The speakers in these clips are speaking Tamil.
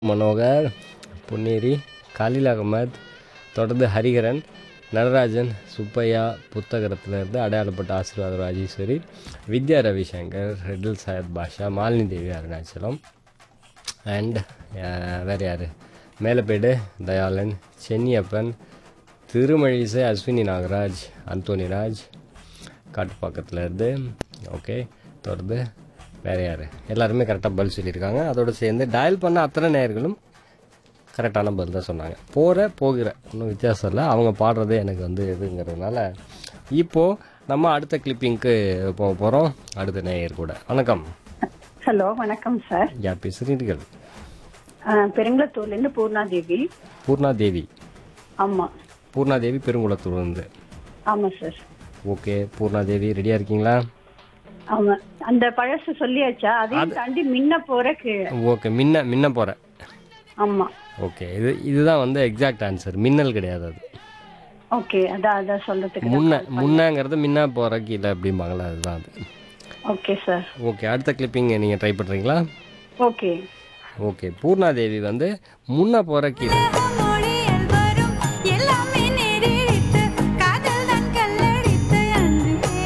மனோகர் பொன்னேரி காலில் அகமத் தொடர்ந்து ஹரிகரன் நடராஜன் சுப்பையா புத்தகரத்திலிருந்து அடையாளப்பட்ட ஆசீர்வாத ராஜேஸ்வரி வித்யா ரவிசங்கர் ரெட்டில் சையத் பாஷா மாலினி தேவி அருணாச்சலம் அண்ட் வேறு யார் மேலப்பேடு தயாளன் சென்னியப்பன் திருமழிசை அஸ்வினி நாகராஜ் அந்தோனிராஜ் காட்டுப்பாக்கத்தில் இருந்து ஓகே தொடர்ந்து வேறு யார் எல்லாருமே கரெக்டாக பதில் சொல்லியிருக்காங்க அதோடு சேர்ந்து டயல் பண்ண அத்தனை நேயர்களும் கரெக்டான பதில் தான் சொன்னாங்க போகிற போகிற ஒன்றும் வித்தியாசம் இல்லை அவங்க பாடுறதே எனக்கு வந்து இதுங்கிறதுனால இப்போது நம்ம அடுத்த கிளிப்பிங்க்கு போக போகிறோம் அடுத்த நேயர் கூட வணக்கம் ஹலோ வணக்கம் சார் யார் பேசுகிறீர்கள் பெருங்குளத்தூர்லேருந்து பூர்ணா தேவி பூர்ணா தேவி ஆமா பூர்ணா தேவி பெருங்குளத்தூர்லேருந்து ஆமா சார் ஓகே பூர்ணா தேவி ரெடியாக இருக்கீங்களா ஆமா அந்த பழசு சொல்லியாச்சா அதையும் தாண்டி முன்ன போற கீழே ஓகே முன்ன முன்ன போகிறேன் ஆமா ஓகே இது இதுதான் வந்து எக்ஸாக்ட் ஆன்சர் மின்னல் கிடையாது அது ஓகே அதான் அதான் சொல்றதுக்கு முன்ன முன்னங்கிறது முன்ன போகிற கீழே அப்படிம்பாங்களா அதுதான் அது ஓகே சார் ஓகே அடுத்த கிளிப்பிங் நீங்கள் ட்ரை பண்ணுறீங்களா ஓகே ஓகே பூர்ணாதேவி வந்து முன்ன போகிற கீழே மொழியில் வரும் எல்லாமே நேரிழித்து காதல் தான் கல்லடித்து அன்பே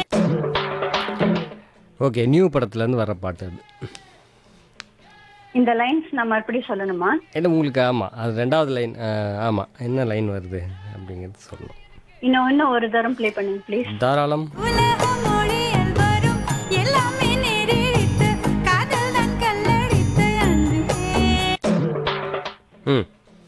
ஓகே நியூ படத்துலேருந்து வர பாட்டு அது இந்த லைன்ஸ் நான் மறுபடியும் சொல்லணுமா என்ன உங்களுக்கு ஆமாம் அது ரெண்டாவது லைன் ஆமாம் என்ன லைன் வருது அப்படிங்கிறது சொல்லணும் இன்னும் இன்னும் ஒரு தரம் ப்ளே பண்ணுங்க ப்ளீஸ் தாராளம் உலக மொழியில் வரும் எல்லாமே நேரிழித்து காதல் தான் கல்லடித்து அன்பே ம்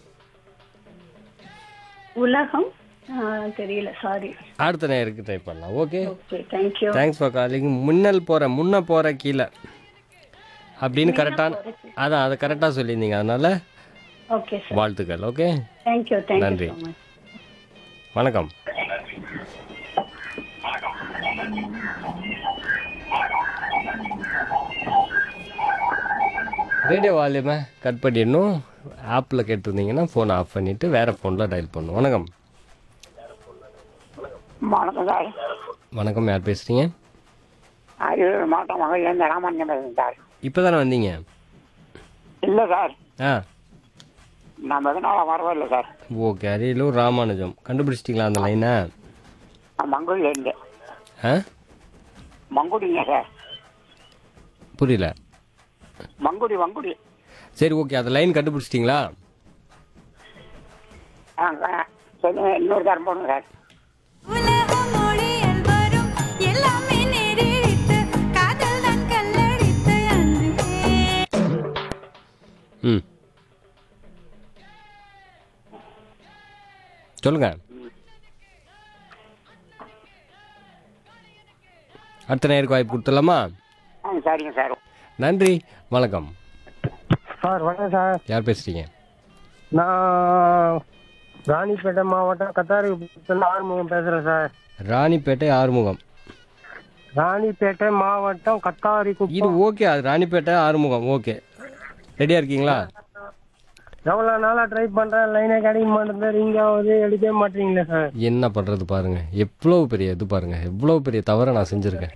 உலகம் ஆ, தெரியல சாரி அடுத்த நேருக்கு ட்ரை பண்ணலாம் okay okay thank you thanks for calling முன்னல் போகிற முன்ன போகிற கீழே அப்படின்னு கரெக்டான அதான் அதை கரெக்டாக சொல்லியிருந்தீங்க அதனால் ஓகே சார் வாழ்த்துக்கள் ஓகே தேங்க்யூ தேங்க்யூ நன்றி. ஸோ மச் வணக்கம் ரேடியோ வால்யூமை கட் பண்ணிடணும் ஆப்பில் கேட்டிருந்தீங்கன்னா ஃபோனை ஆஃப் பண்ணிவிட்டு வேறு ஃபோனில் டயல் பண்ணணும் வணக்கம் வணக்கம் சார் வணக்கம் யார் பேசுகிறீங்க அரியலூர் மாவட்டம் மகளிர்லேருந்து ராமானுஜம் பேசுகிறேன் சார் இப்போ தானே வந்தீங்க இல்லை சார் ஆ நான் வெகு நாளாக வரவே இல்லை சார் ஓகே அரியலூர் ராமானுஜம் கண்டுபிடிச்சிட்டிங்களா அந்த லைனை நான் மங்குடியிலேருந்து ஆ மங்குடிங்க சார் புரியல மங்குடி மங்குடி சரி ஓகே அந்த லைன் கண்டுபிடிச்சிட்டிங்களா ஆ ஆ, சரி இன்னொரு தரம் போடுங்க சார் உலக மொழியில் வரும் எல்லாமே நேரிழித்து காதல் தான் கல்லடித்து அன்பே ம் சொல்லுங்க அடுத்த நேருக்கு வாய்ப்பு கொடுத்துடலாமா ஆ சரிங்க சார் நன்றி வணக்கம் சார் வணக்கம் சார் யார் பேசுறீங்க நான் ராணிப்பேட்டை மாவட்டம் கத்தாரி ஆறுமுகம் பேசுகிறேன் சார் ராணிப்பேட்டை ஆறுமுகம் ராணிப்பேட்டை மாவட்டம் கத்தாரி இது ஓகே அது ராணிப்பேட்டை ஆறுமுகம் ஓகே ரெடியாக இருக்கீங்களா எவ்வளோ நாளாக ட்ரை பண்ணுறேன் லைனே கிடைக்க மாட்டேங்குது நீங்கள் வந்து எடுக்கவே மாட்டீங்களே சார் என்ன பண்ணுறது பாருங்க எவ்வளோ பெரிய இது பாருங்க எவ்வளோ பெரிய தவறை நான் செஞ்சுருக்கேன்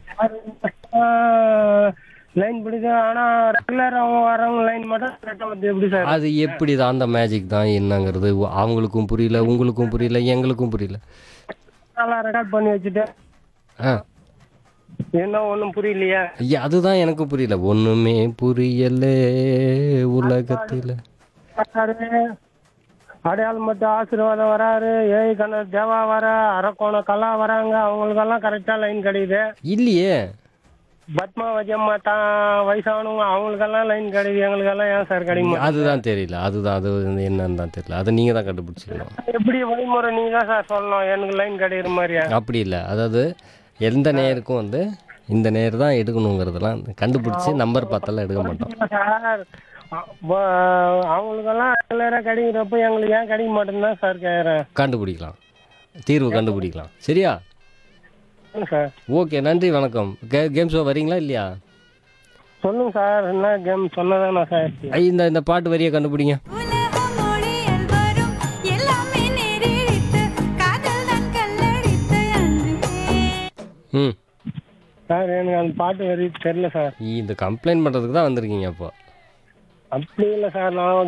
லைன் பிடிக்கும் ஆனால் ரெகுலராக வரவங்க லைன் மட்டும் கரெக்டாக வந்து எப்படி சார் அது எப்படி தான் அந்த மேஜிக் தான் என்னங்கிறது அவங்களுக்கும் புரியல உங்களுக்கும் புரியல எங்களுக்கும் புரியல நல்லா ரெக்கார்ட் பண்ணி வச்சுட்டு ஆ என்ன ஒன்றும் புரியலையா ஐயா அதுதான் எனக்கு புரியல ஒண்ணுமே புரியல உலகத்துல வராரு அடையாளம் மட்டும் ஆசீர்வாதம் வராரு ஏய் கண்ணர் தேவா வர அரக்கோணம் கலா வராங்க அவங்களுக்கெல்லாம் கரெக்டாக லைன் கிடைக்குது இல்லையே பத்மா வஜம்மா தான் வயசானவங்க அவங்களுக்கெல்லாம் லைன் கிடைக்குது எங்களுக்கெல்லாம் ஏன் சார் கிடைக்கும் அதுதான் தெரியல அதுதான் அது வந்து என்னன்னு தான் தெரியல அதை நீங்க தான் கண்டுபிடிச்சிக்கணும் எப்படி வழிமுறை நீங்க தான் சார் சொல்லணும் எனக்கு லைன் கிடைக்கிற மாதிரியா அப்படி இல்லை அதாவது எந்த நேருக்கும் வந்து இந்த நேர் தான் எடுக்கணுங்கிறதெல்லாம் கண்டுபிடிச்சி நம்பர் பார்த்தெல்லாம் எடுக்க மாட்டோம் சார் அ- வ- அவங்களுக்கெல்லாம் ரெகுலராக கிடைக்கிறப்ப எங்களுக்கு ஏன் கிடைக்க மாட்டேன்னு சார் கேட்குறேன் கண்டுபிடிக்கலாம் தீர்வு கண்டுபிடிக்கலாம் சரியா சார் ஓகே நன்றி வணக்கம் கே கேம் ஷோ வரீங்களா இல்லையா சொல்லுங்க சார் என்ன கேம் சொன்னதானே சார் ஐ, இந்த இந்த பாட்டு வரியை கண்டுபிடிங்க உலக மொழியில் வரும் எல்லாமே நேரிழித்து காதல் தான் கல்லடித்து அன்பே ம் சார் எனக்கு அந்த பாட்டு வரி தெரியல சார் இந்த கம்ப்ளைண்ட் பண்ணுறதுக்கு தான் வந்திருக்கீங்க அப்போ அப்படி இல்லை சார் நான்